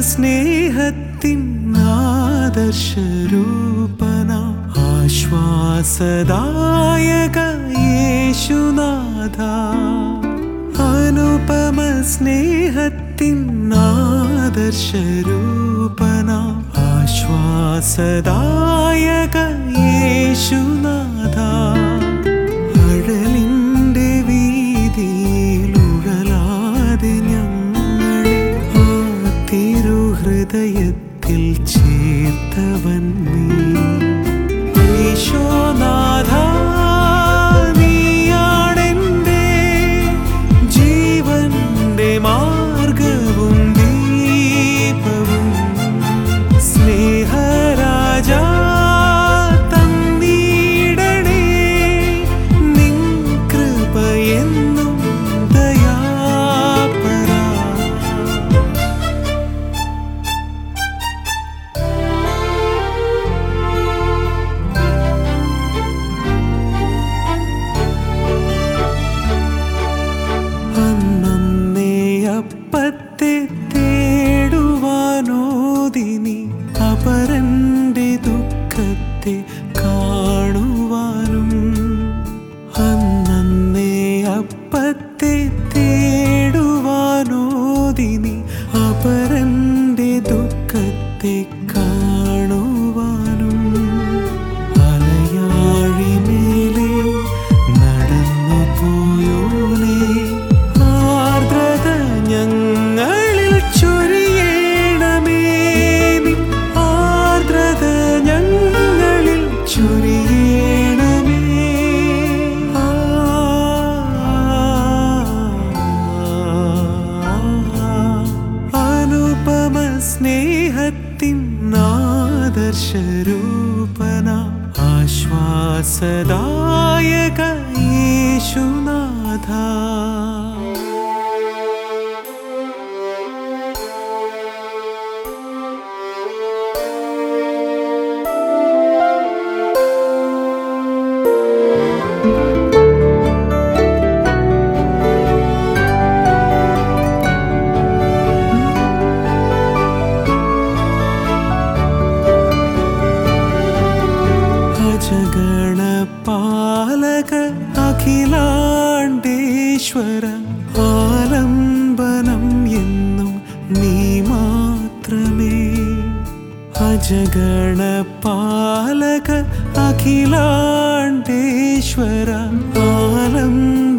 സ്നേഹത്തിൻ ആദർശരൂപന ആശ്വാസദായക യേശുനാഥ അനുപമ സ്നേഹത്തിൻ ആദർശരൂപന ആശ്വാസദായക യേശുനാഥ അഴലിൻ്റെ വീതിയിലുഴലാതെ ഞങ്ങളെ ആ തിരുഹൃദയത്തിൽ ചേർത്തവൻ നീ ഈശോനാഥ നീയാണെൻ്റെ ജീവന്റെ മാർഗവും ദീപവും സ്നേഹരാജ തന്നീടണേ നിൻ കൃപയെന്നും ദയാപരാ അന്നേ അപ്പത്തെ തേടുവാനോദിനി അപരന്റെ ദുഃഖത്തെ കാണുവാനും അന്നേ അപ്പത്തെ തേടുവാനോദിനി അപരന്റെ ദുഃഖത്തെ കാണുവാനും അലയാഴിമേലെ നടന്നു പോയോനേ ആർദ്രത ഞങ്ങളിൽ ചൊരിയണമേ നിൻ ആർദ്രത ഞങ്ങളിൽ ചൊരിയണമേ ആ, അനുപമ സ്നേഹത്തിൻ ആദർശരൂപന ആശ്വാസദായക യേശുനാഥ അജഗണപാലക അഖിലാണ്ടേശ്വര ആലംബനം എന്നും നീ മാത്രമേ അജഗണപാലക അഖിലാണ്ടേശ്വര ആലംബനം